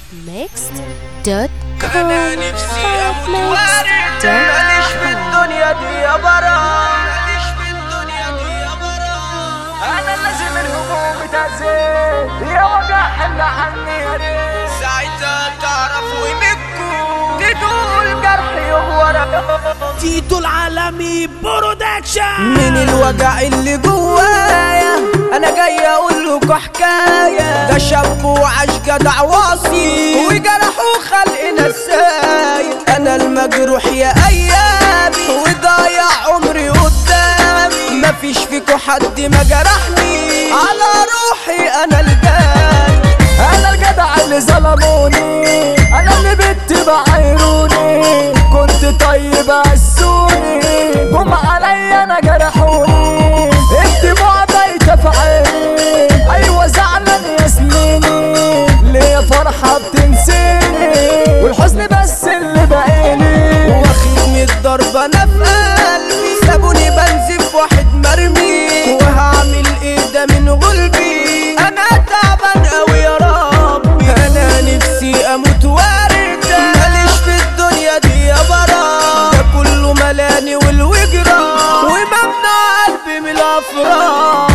mixed.com انا نفسي اموت وارد ماليش في الدنيا دي يا برا ماليش في الدنيا دي يا برا انا لازم الهموم تهزيت يا وجع حل عني يا ريت ساعتها تعرفوا قيمتكم تدول جرحي ورا تيتو العالمي برودكشن من الوجع اللي جوايا انا جاي اقول لكم حكايه ده شاب وعاش جدع واصي وجرحوا خلقنا ازاي انا المجروح يا ايامي وضايع عمري قدامي مفيش فيكو حد ما جرحني على روحي انا الجاني انا الجدع اللي ظلموني انا اللي بنت بعيروني كنت طيب عسوني جم عليا انا جرحوني الدموع بايته في عيني ايوه زعلان يا سنيني ليا فرحه بتنسيني والحزن بس اللي باقيلي واخد من الضربه انا في قلبي سابوني بنزف واحد مرمي وهعمل ايه ده من غلبي انا تعبان قوي يا ربي انا نفسي اموت وارد ماليش في الدنيا دي يا برا ده كله ملاني والوجرة وممنوع قلبي من الافراح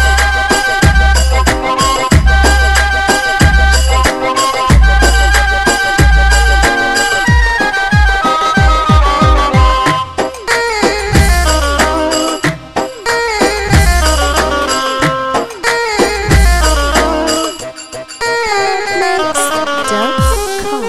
mixed.com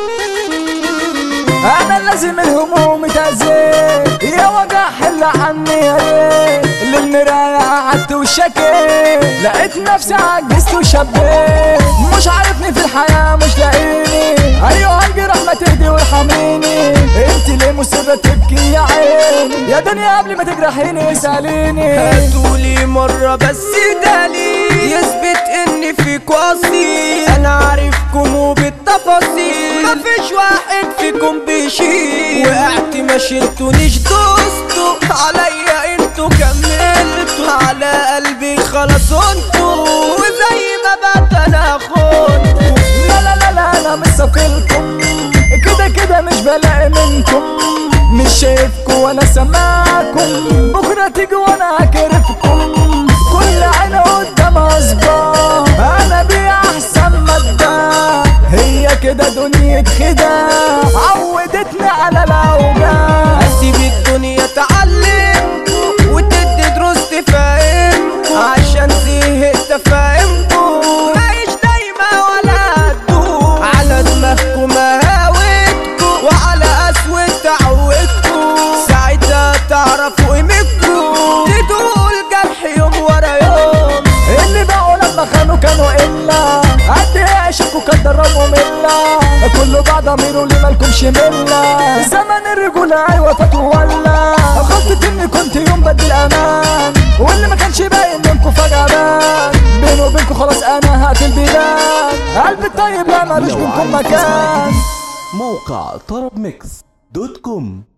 انا لازم الهموم تهزيت يا وجع حل عني يا ريت للمراية قعدت وشكيت لقيت نفسي عجزت وشبيت مش عارفني في الحياة مش لاقيني ايوه الجرح ما تهدي وارحميني انت ليه مصرة تبكي يا عيني يا دنيا قبل ما تجرحيني اسأليني هاتولي مرة بس دالي يثبت اني فيك اصيل انا عارفكم وبالتفاصيل مفيش واحد فيكم بيشيل وقعت ما شلتونيش دوستوا عليا انتوا كملتوا على قلبي خلاص انتوا وزي ما بات انا خنتوا لا لا لا لا انا مش ساقلكم كده كده مش بلاقي منكم مش شايفكم وانا سامعكم بكره تيجي وانا هكرفكم كل عين قدام صباح انا بيه احسن مادة هي كده دنيا خداع عودتني على الاوجاع اسيب الدنيا تعلمكم وتدي دروس تفهمكم عشان زهقت فاهمكم مايش دايما ولا هتدوم على دماغكم هاوتكم وعلى اسود تعودكم ساعتها تعرفوا قيمتكم تدول جرح يوم ورا يوم اللي بقوا لما خانوا كانوا الا قد ايه عشقوا كان ضربهم الا كله بعد ضميره اللي مالكمش مله زمن الرجوله ايوه تتولى غلطت اني كنت يوم بدي الامان واللي ما كانش باين منكم فجاه بان بيني وبينكم خلاص انا هقتل بلاد قلبي الطيب لا مالوش منكم مكان موقع طرب ميكس دوت كوم